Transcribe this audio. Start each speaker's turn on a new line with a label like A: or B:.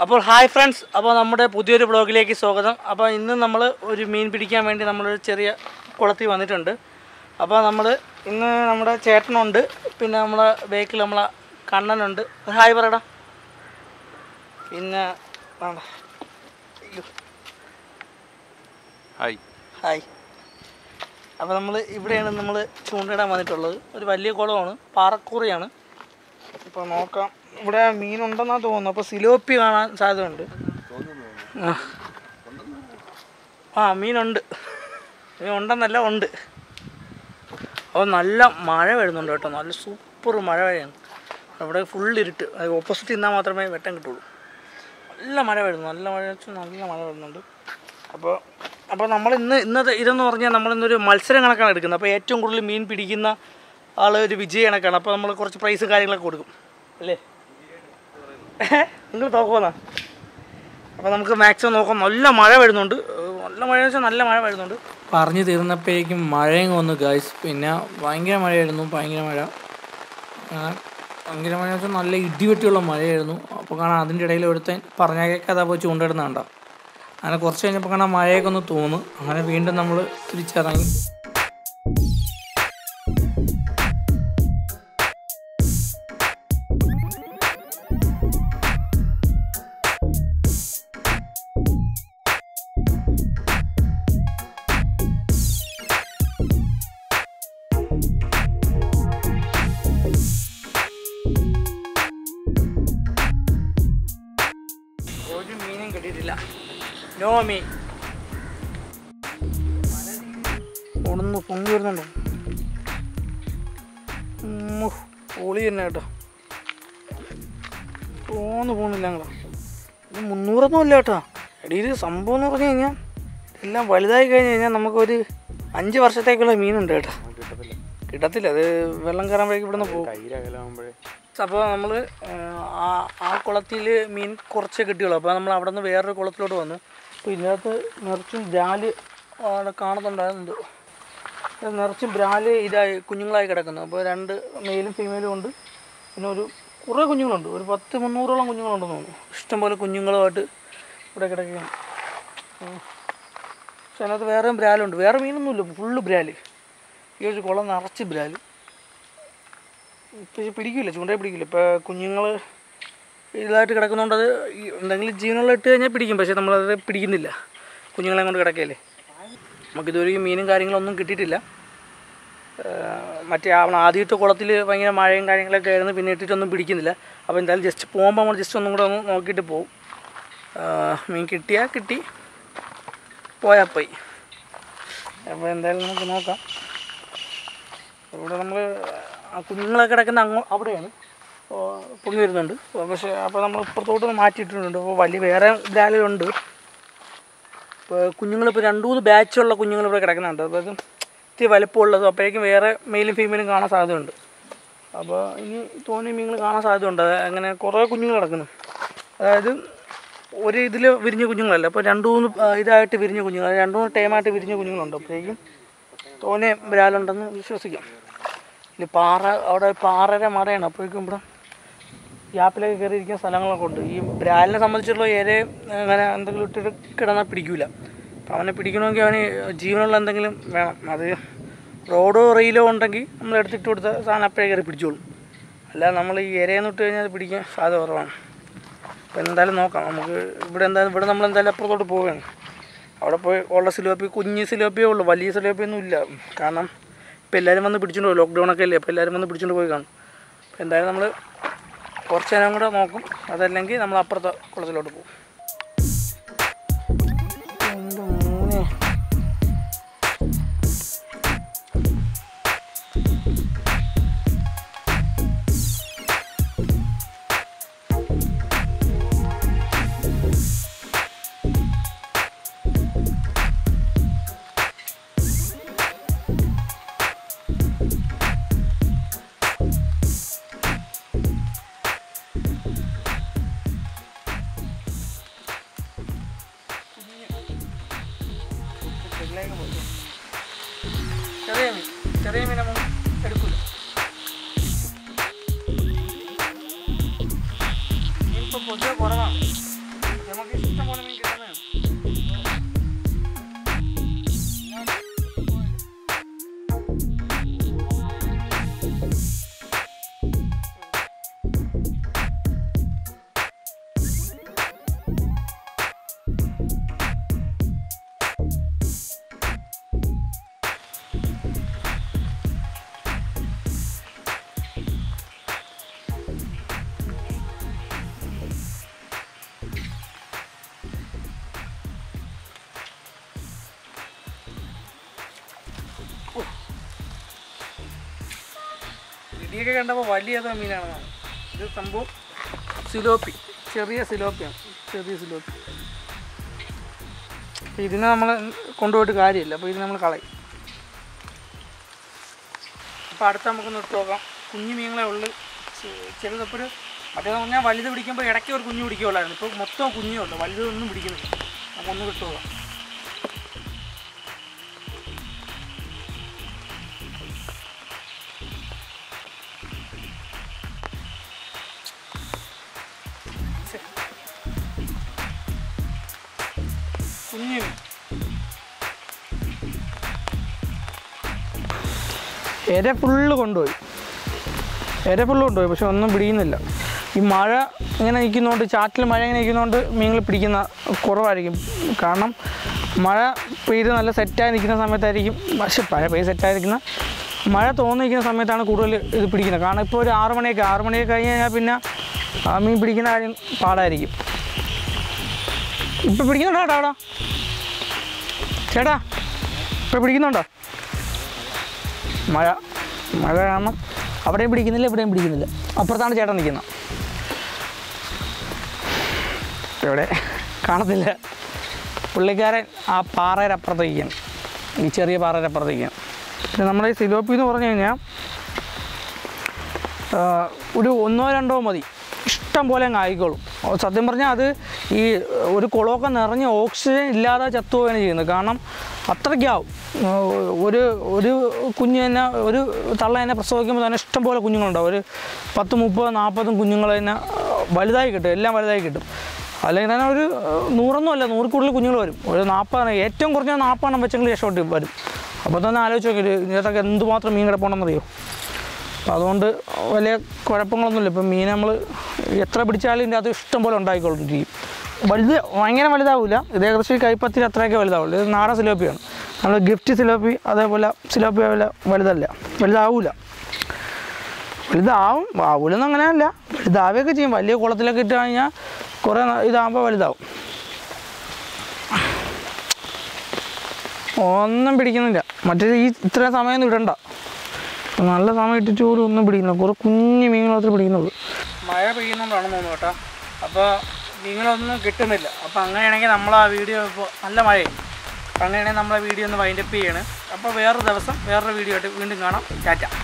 A: അപ്പോൾ hi friends അപ്പോൾ നമ്മുടെ പുതിയൊരു ബ്ലോഗിലേക്ക് സ്വാഗതം അപ്പോൾ ഇന്ന് നമ്മൾ ഒരു മീൻ പിടിക്കാൻ വേണ്ടി നമ്മളൊരു ചെറിയ കുളത്തിൽ വന്നിട്ടുണ്ട് അപ്പോൾ നമ്മൾ ഇന്ന് നമ്മുടെ ചേട്ടനുണ്ട് പിന്നെ നമ്മളെ ബേക്കിൽ നമ്മളെ കണ്ണനുണ്ട് ഒരു ഹായ് പറയടാ പിന്നെ വേണ്ട. അയ്യോ.
B: ഹായ്
A: ഹായ് അപ്പോൾ നമ്മൾ ഇവിടെയാണ് നമ്മൾ ചൂണ്ടയിടാൻ വന്നിട്ടുള്ളത് ഒരു വലിയ കുളമാണ് പാറക്കൂറിയാണ് ഇപ്പോൾ നോക്കാം ഇവിടെ മീനുണ്ടെന്നാണ് തോന്നുന്നു അപ്പോൾ സിലോപ്പി കാണാൻ സാധ്യതയുണ്ട് ആ. ആ മീനുണ്ട് മീൻ ഉണ്ടെന്നല്ല ഉണ്ട് അപ്പോൾ നല്ല മഴ വരുന്നുണ്ട് കേട്ടോ നല്ല സൂപ്പർ മഴ വരെയാണ് അവിടെ ഫുൾ ഇരുട്ട് അത് ഓപ്പോസിറ്റ് നിന്നാൽ മാത്രമേ വെട്ടം കിട്ടുള്ളൂ നല്ല മഴ വരുന്നു നല്ല മഴ വെച്ചാൽ നല്ല മഴ വരുന്നുണ്ട് അപ്പോൾ അപ്പോൾ നമ്മൾ ഇന്ന് ഇന്നത്തെ ഇതെന്ന് പറഞ്ഞാൽ നമ്മളിന്നൊരു മത്സരം കണക്കാണ് എടുക്കുന്നത് അപ്പോൾ ഏറ്റവും കൂടുതൽ മീൻ പിടിക്കുന്ന ആൾ ഒരു വിജയ കണക്കാണ് അപ്പോൾ നമ്മൾ കുറച്ച് പ്രൈസും കാര്യങ്ങളൊക്കെ കൊടുക്കും അല്ലേ നിങ്ങൾ നോക്കുമെന്നാ അപ്പോൾ നമുക്ക് മാക്സിമം നോക്കാം നല്ല മഴ വരുന്നുണ്ട് ഏഹ് നല്ല മഴ വെച്ചാൽ നല്ല മഴ വരുന്നുണ്ട്
C: പറഞ്ഞു തീർന്നപ്പോഴേക്കും മഴയും വന്നു ഗായ്സ് പിന്നെ ഭയങ്കര മഴയായിരുന്നു ഭയങ്കര മഴ അങ്ങനെ ഭയങ്കര മഴ വെച്ചാൽ നല്ല ഇടിവെട്ടിയുള്ള മഴയായിരുന്നു അപ്പോൾ കാണാൻ അതിൻ്റെ ഇടയിൽ ഒരുത്തൻ പറഞ്ഞാൽ കേൾക്കാതെ പോയി ചൂണ്ടിടുന്ന കണ്ട അങ്ങനെ കുറച്ച് കഴിഞ്ഞപ്പോൾ കാണാൻ മഴയൊക്കെ ഒന്ന് തോന്നു അങ്ങനെ വീണ്ടും നമ്മൾ തിരിച്ചിറങ്ങി
A: ഒരു മീനും കിട്ടിയിട്ടില്ല നോ മീൻ ഒടുന്ന് പൊങ്ങി വരുന്നുണ്ടോ ഉമ്മ്, പൊളി തന്നെ കേട്ടോ തോന്നു പോണില്ല ഞങ്ങളാ ഇത് മുന്നൂറൊന്നും ഇല്ല കേട്ടോ എടീ ഇത് സംഭവം എന്ന് പറഞ്ഞു കഴിഞ്ഞാൽ എല്ലാം വലുതായി കഴിഞ്ഞ് കഴിഞ്ഞാൽ നമുക്കൊരു അഞ്ച് വർഷത്തേക്കുള്ള മീനുണ്ട് കേട്ടോ കിട്ടത്തില്ല അത് വെള്ളം കയറാൻ ഇവിടുന്ന് പോകും
B: കയ്യിലകലാകുമ്പോഴേ
A: അപ്പോൾ നമ്മൾ ആ ആ കുളത്തിൽ മീൻ കുറച്ചേ കിട്ടിയുള്ളൂ അപ്പോൾ നമ്മൾ അവിടെ നിന്ന് വേറൊരു കുളത്തിലോട്ട് വന്നു അപ്പോൾ ഇതിനകത്ത് നിറച്ചും ബ്രാല് അവിടെ കാണുന്നുണ്ടായിരുന്നു ഇത് നിറച്ചും ബ്രാല് ഇതായി കുഞ്ഞുങ്ങളായി കിടക്കുന്നു അപ്പോൾ രണ്ട് മെയിലും ഫീമെയിലും ഉണ്ട് പിന്നെ ഒരു കുറേ കുഞ്ഞുങ്ങളുണ്ട് ഒരു പത്ത് മുന്നൂറോളം കുഞ്ഞുങ്ങളുണ്ടെന്ന് തോന്നുന്നു ഇഷ്ടംപോലെ കുഞ്ഞുങ്ങളുമായിട്ട് ഇവിടെ കിടക്കുകയാണ് ഉം. പക്ഷെ അതിനകത്ത് വേറെയും ബ്രാലുണ്ട് വേറെ മീനൊന്നുമില്ല ഫുള്ള് ബ്രാല് ഈ ഒരു കുളം നിറച്ച് ബ്രാല് പക്ഷെ പിടിക്കില്ല ചൂണ്ടയെ പിടിക്കില്ല ഇപ്പോൾ കുഞ്ഞുങ്ങൾ ഇതായിട്ട് കിടക്കുന്നതുകൊണ്ട് അത് ഈ എന്തെങ്കിലും ജീവനുള്ള ഇട്ട് കഴിഞ്ഞാൽ പിടിക്കും പക്ഷേ നമ്മളത് പിടിക്കുന്നില്ല കുഞ്ഞുങ്ങളെ കൊണ്ട് കിടക്കുകയല്ലേ നമുക്കിതുവരെ ഈ മീനും കാര്യങ്ങളൊന്നും കിട്ടിയിട്ടില്ല ഏഹ് മറ്റേ ആ ആദ്യത്തെ കുളത്തിൽ ഭയങ്കര മഴയും കാര്യങ്ങളൊക്കെ ആയിരുന്നു പിന്നെ ഇട്ടിട്ടൊന്നും പിടിക്കുന്നില്ല അപ്പോൾ എന്തായാലും ജസ്റ്റ് പോകുമ്പോൾ നമ്മൾ ജസ്റ്റ് ഒന്നും കൂടെ ഒന്ന് നോക്കിയിട്ട് പോകും ഏഹ് മീൻ കിട്ടിയാൽ കിട്ടി പോയാൽ പോയി അപ്പോൾ എന്തായാലും നമുക്ക് നോക്കാം ഇവിടെ നമ്മൾ ആ കുഞ്ഞുങ്ങളൊക്കെ കിടക്കുന്ന അങ്ങോ അവിടെയാണ് അപ്പോൾ പൊങ്ങി വരുന്നുണ്ട് അപ്പോൾ പക്ഷേ അപ്പോൾ നമ്മൾ ഇപ്പുറത്തോട്ട് ഒന്ന് മാറ്റിയിട്ടുണ്ട് അപ്പോൾ വലിയ വേറെ ബ്രാലുണ്ട് ഇപ്പോൾ കുഞ്ഞുങ്ങളിപ്പോൾ രണ്ട് മൂന്ന് ബാച്ചുള്ള കുഞ്ഞുങ്ങൾ ഇവിടെ കിടക്കുന്നുണ്ട് അതായത് ഇത്തിരി വലുപ്പമുള്ളതും അപ്പോഴേക്കും വേറെ മെയിലും ഫീമെയിലും കാണാൻ സാധ്യതയുണ്ട് അപ്പോൾ ഇനി തോന്നി മീനുകൾ കാണാൻ സാധ്യതയുണ്ട് അത് അങ്ങനെ കുറേ കുഞ്ഞുങ്ങൾ കിടക്കുന്നു അതായത് ഒരു ഇതിൽ വിരിഞ്ഞ കുഞ്ഞുങ്ങളല്ല അപ്പോൾ രണ്ട് മൂന്ന് ആ, ഇതായിട്ട് വിരിഞ്ഞ കുഞ്ഞുങ്ങൾ രണ്ട് മൂന്ന് ടൈമായിട്ട് വിരിഞ്ഞ കുഞ്ഞുങ്ങളുണ്ട് അപ്പോഴേക്കും തോനെ ബ്രാലുണ്ടെന്ന് വിശ്വസിക്കാം ഇനി പാറ അവിടെ പാറയുടെ മറയാണ് അപ്പോഴേക്കും ഇവിടെ ഗ്യാപ്പിലൊക്കെ കയറി ഇരിക്കുന്ന സ്ഥലങ്ങളൊക്കെ ഉണ്ട് ഈ ബ്രാലിനെ സംബന്ധിച്ചുള്ള ഏരെ അങ്ങനെ എന്തെങ്കിലും ഇട്ടിട്ട് കിടന്നാൽ പിടിക്കൂല അപ്പം അവനെ പിടിക്കണമെങ്കിൽ അവന് ജീവനുള്ള എന്തെങ്കിലും വേണം അത് റോഡോ റെയിലോ ഉണ്ടെങ്കിൽ നമ്മൾ എടുത്തിട്ട് കൊടുത്ത സാധനം അപ്പോഴേ കയറി പിടിച്ചോളും അല്ലാതെ നമ്മൾ ഈ ഇരയെന്ന് ഇട്ട് കഴിഞ്ഞാൽ അത് പിടിക്കാൻ സാധ്യത കുറവാണ് അപ്പോൾ എന്തായാലും നോക്കാം നമുക്ക് ഇവിടെ എന്തായാലും ഇവിടെ നമ്മൾ എന്തായാലും അപ്പുറത്തോട്ട് പോവുകയാണ് അവിടെ പോയി ഉള്ള സിലോപ്പി കുഞ്ഞ് സിലോപ്പിയേ ഉള്ളൂ വലിയ സിലോപ്പിയൊന്നും ഇല്ല കാരണം ഇപ്പോൾ എല്ലാവരും വന്ന് പിടിച്ചുകൊണ്ട് പോയി ലോക്ക്ഡൗൺ ഒക്കെ അല്ലേ അപ്പോൾ എല്ലാവരും വന്ന് പിടിച്ചുകൊണ്ട് പോയി കാണും അപ്പോൾ എന്തായാലും നമ്മൾ കുറച്ച് നേരം കൂടെ നോക്കും അതല്ലെങ്കിൽ നമ്മൾ അപ്പുറത്തെ കുളത്തിലോട്ട് പോകും എൻ്റെ മോനെ ഇതിലേക്ക് പോയി. ചെറിയ മീൻ ചെറിയ മീൻ നമ്മൾ എടുക്കില്ല മീൻ ഇപ്പോൾ പൊതുവെ കുറവാണ് ഇഷ്ടം പോലെ മീൻ കിട്ടുന്നതാണ് ഇടിയൊക്കെ കണ്ടപ്പോൾ വലിയ ഏതോ മീനാണെന്നാണ് ഇത് സംഭവം സിലോപ്പി ചെറിയ സിലോപ്പിയാണ് ചെറിയ സിലോപ്പി അപ്പോൾ ഇതിനെ നമ്മൾ കൊണ്ടുപോയിട്ട് കാര്യമില്ല അപ്പോൾ ഇത് നമ്മൾ കളയും അപ്പോൾ അടുത്ത് നമുക്കൊന്ന് ഇട്ട് നോക്കാം കുഞ്ഞു മീനുകളെ ഉള്ളു ചെറുതപ്പോൾ ഒരു മറ്റേന്ന് പറഞ്ഞാൽ വലുത് പിടിക്കുമ്പോൾ ഇടയ്ക്ക് ഒരു കുഞ്ഞു പിടിക്കുള്ളായിരുന്നു ഇപ്പോൾ മൊത്തം കുഞ്ഞേ ഉള്ളു വലുതൊന്നും പിടിക്കുന്നില്ല നമുക്കൊന്ന് കിട്ടു നോക്കാം കുഞ്ഞു മീൻ എര ഫുള്ള് കൊണ്ടുപോയി എര ഫുള്ള് കൊണ്ടുപോയി പക്ഷെ ഒന്നും പിടിക്കുന്നില്ല ഈ മഴ ഇങ്ങനെ നിൽക്കുന്നതുകൊണ്ട് ചാറ്റിൽ മഴ ഇങ്ങനെ നിൽക്കുന്നതുകൊണ്ട് മീനുകൾ പിടിക്കുന്ന കുറവായിരിക്കും കാരണം മഴ പെയ്ത് നല്ല സെറ്റായി നിൽക്കുന്ന സമയത്തായിരിക്കും പക്ഷെ മഴ പെയ്ത് സെറ്റായിരിക്കുന്ന മഴ തോന്നിക്കുന്ന സമയത്താണ് കൂടുതൽ ഇത് പിടിക്കുന്നത് കാരണം ഇപ്പോൾ ഒരു ആറ് മണിയൊക്കെ ആറ് മണിയൊക്കെ കഴിഞ്ഞ് കഴിഞ്ഞാൽ പിന്നെ ആ മീൻ പിടിക്കുന്ന കാര്യം പാടായിരിക്കും ഇപ്പം പിടിക്കുന്നുണ്ടോ ചേട്ടാ അവിടെ ചേട്ടാ ഇപ്പം പിടിക്കുന്നുണ്ടോ മഴ മഴ കാരണം അവിടെയും പിടിക്കുന്നില്ല ഇവിടെയും പിടിക്കുന്നില്ല അപ്പുറത്താണ് ചേട്ടൻ നിൽക്കുന്നത് ഇവിടെ കാണത്തില്ല പുള്ളിക്കാരൻ ആ പാറയുടെ അപ്പുറത്തേക്കാണ് ഈ ചെറിയ പാറയുടെ അപ്പുറത്തേക്കാണ് പിന്നെ നമ്മുടെ ഈ സിലോപ്പി എന്ന് പറഞ്ഞു കഴിഞ്ഞാൽ ആ, ഒരു ഒന്നോ രണ്ടോ മതി ഇഷ്ടം പോലെ അങ്ങ് ആയിക്കോളും ഓ, സത്യം പറഞ്ഞാൽ അത് ഈ ഒരു കുളമൊക്കെ നിറഞ്ഞ് ഓക്സിജൻ ഇല്ലാതെ ചത്തുപോവുകയാണ് ചെയ്യുന്നത് കാരണം അത്രയ്ക്കാവും ആ, ഒരു ഒരു കുഞ്ഞ് തന്നെ ഒരു തള്ള തന്നെ പ്രസവിക്കുമ്പോൾ തന്നെ ഇഷ്ടം പോലെ കുഞ്ഞുങ്ങളുണ്ടാവും ഒരു പത്ത് മുപ്പത് നാൽപ്പതും കുഞ്ഞുങ്ങൾ തന്നെ ആ, വലുതായി കിട്ടും എല്ലാം വലുതായി കിട്ടും അല്ലെങ്കിൽ തന്നെ ഒരു ആ, നൂറൊന്നും അല്ല നൂറിൽ കൂടുതൽ കുഞ്ഞുങ്ങൾ വരും ഒരു നാൽപ്പത് ഏറ്റവും കുറഞ്ഞ നാൽപ്പതെണ്ണം വെച്ചെങ്കിൽ രക്ഷപ്പെട്ട് വരും അപ്പോൾ തന്നെ ആലോചിച്ച് നോക്കി ഇതിനകത്തൊക്കെ എന്തുമാത്രം മീൻ കിടപ്പുണ്ടെന്നറിയോ അപ്പോൾ അതുകൊണ്ട് വലിയ കുഴപ്പങ്ങളൊന്നുമില്ല ഇപ്പം മീൻ നമ്മൾ എത്ര പിടിച്ചാലും ഇതിൻ്റെ അത് ഇഷ്ടം പോലെ ഉണ്ടായിക്കൊണ്ടിരിക്കും വലുത് ഭയങ്കര വലുതാവില്ല ഇത് ഏകദേശം ഈ കൈപ്പത്തിൽ അത്രയൊക്കെ വലുതാവുള്ളൂ ഇത് നാടൻ സിലോപ്പിയാണ് നമ്മൾ ഗിഫ്റ്റ് സിലോപ്പി അതേപോലെ സിലോപ്പി പോലെ വലുതല്ല വലുതാവില്ല വലുതാവും ആവൂലെന്ന് അങ്ങനെയല്ല വലുതാവുകയൊക്കെ ചെയ്യും വലിയ കുളത്തിലൊക്കെ ഇട്ട് കഴിഞ്ഞാൽ കുറേ ന- ഇതാകുമ്പോൾ വലുതാവും ഒന്നും പിടിക്കുന്നില്ല മറ്റേ ഈ ഇത്രയും സമയമൊന്നും ഇടണ്ട നല്ല സമയം ഇട്ടിട്ട് പോലും ഒന്നും പിടിക്കുന്നില്ല കുറേ കുഞ്ഞു മീൻ മാത്രമേ പിടിക്കുന്നുള്ളൂ മഴ പെയ്യുന്നതുകൊണ്ടാണെന്ന് തോന്നുന്നു കേട്ടോ അപ്പോൾ മീനുകളൊന്നും കിട്ടുന്നില്ല അപ്പോൾ അങ്ങനെയാണെങ്കിൽ നമ്മൾ ആ വീഡിയോ ഇപ്പോൾ നല്ല മഴയും അപ്പോൾ അങ്ങനെയാണെങ്കിൽ നമ്മൾ ആ വീഡിയോ ഒന്ന് വൈൻഡപ്പ് ചെയ്യണം അപ്പോൾ വേറൊരു ദിവസം വേറൊരു വീഡിയോ ആയിട്ട് വീണ്ടും കാണാം ടാറ്റ